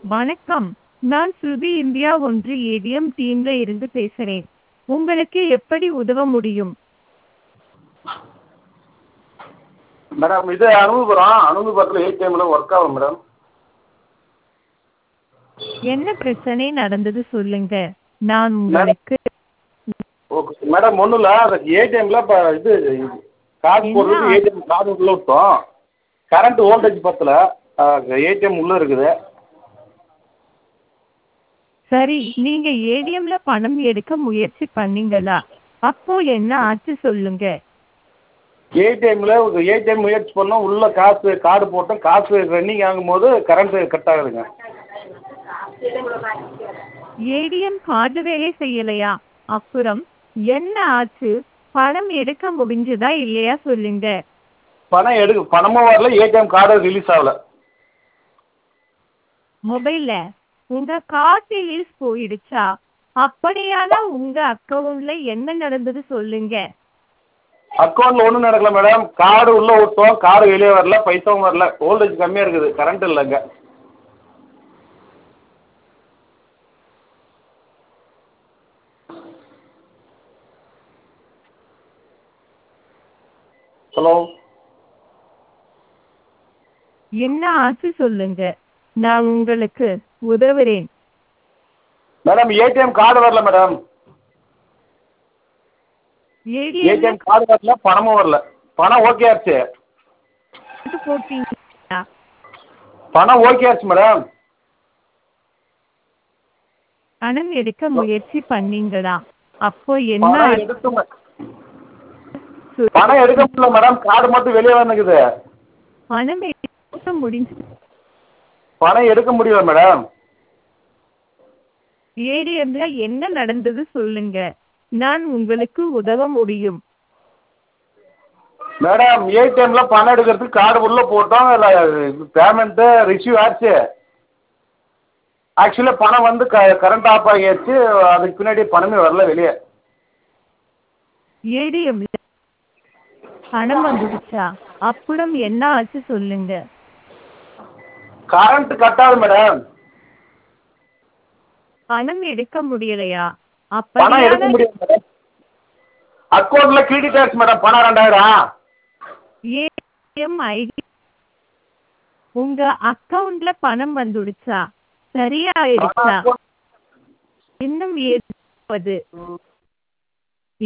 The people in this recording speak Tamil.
வணக்கம் நான் ஸ்ருதி இந்தியா ஒன்று ஏடிஎம் டீம்ல இருந்து பேசுறேன் உங்களுக்கு எப்படி உதவ முடியும் மேடம் இது அனுபவபுரம் அனுபவபுரத்தில் ஏடிஎம்மில் ஒர்க் ஆகும் மேடம் என்ன பிரச்சனை நடந்தது சொல்லுங்க நான் உங்களுக்கு ஓகே மேடம் ஒன்றும் இல்லை அந்த ஏடிஎம்மில் இப்போ இது காசு போடுறதுக்கு ஏடிஎம் கார்டு உள்ளே விட்டோம் கரண்ட் வோல்டேஜ் பத்தல ஏடிஎம் உள்ளே இருக்குது சரி நீங்க ஏடிஎம்ல பணம் எடுக்க முயற்சி பண்ணீங்களா அப்போ என்ன ஆச்சு சொல்லுங்க ஏடிஎம்மில் ஏடிஎம் முயற்சி பண்ணோம் உள்ளே காசு கார்டு போட்டோம் காசு ரன்னிங் ஆகும்போது கரண்ட்டு கட் ஆகுதுங்க ஏடிஎம் கார்டு வேலை செய்யலையா அப்புறம் என்ன ஆச்சு பணம் எடுக்க முடிஞ்சதா இல்லையா சொல்லுங்க பணம் எடுக்க பணமும் வரல ஏடிஎம் கார்டு ரிலீஸ் ஆகல மொபைல்ல உங்க கார்டு ரிலீஸ் போயிடுச்சா அப்படியானா உங்க அக்கவுண்ட்ல என்ன நடந்தது சொல்லுங்க அக்கௌண்ட்டில் ஒன்றும் நடக்கல மேடம் கார்டு உள்ளே விட்டோம் கார்டு வெளியே வரல பைசாவும் வரல வோல்டேஜ் கம்மியாக இருக்குது கரண்ட் இல்லைங்க ஹலோ என்ன ஆச்சு சொல்லுங்க நான் உங்களுக்கு உதவுறேன் மேடம் ஏடிஎம் கார்டு வரல மேடம் ஏடிஎம் ஏடிஎம் கார்டு வரல பணமும் வரல பணம் ஓகே ஆச்சு போட்டீங்களா பணம் ஓகே ஆச்சு மேடம் பணம் எடுக்க முயற்சி பண்ணீங்களா அப்போ என்ன பணம் ஆச்சு எடுக்க மு- பணம் எடுக்க முடியல மேடம் கார்டு மட்டும் வெளியே வந்துக்குது பணம் எடுக்க முடிஞ்சு பணம் எடுக்க முடியல மேடம் ஏடிஎம்ல என்ன நடந்தது சொல்லுங்க நான் உங்களுக்கு உதவ முடியும் மேடம் ஏடிஎம்ல பணம் எடுக்கிறதுக்கு கார்டு உள்ள போட்டோம் பேமெண்ட்டு ரிசீவ் ஆச்சு ஆக்சுவலாக பணம் வந்து க கரண்ட் ஆஃப் ஆகியாச்சு அதுக்கு பின்னாடி பணமே வரல வெளியே ஏடிஎம்ல பணம் வந்துடுச்சா அப்புறம் என்ன ஆச்சு சொல்லுங்க கரண்ட் கட்டாது மேடம் பணம் எடுக்க முடியலையா பணம் எடுக்க அப்படியான முடியாது மேடம் அக்கௌண்ட்ல கிரெடிட் ஆச்சு மேடம் பணம் ரெண்டாயிரம் ஏடிஎம் ஐடி உங்க அக்கவுண்ட்ல பணம் வந்துடுச்சா சரியாயிடுச்சா பணம் account- இன்னும் ஏதாவது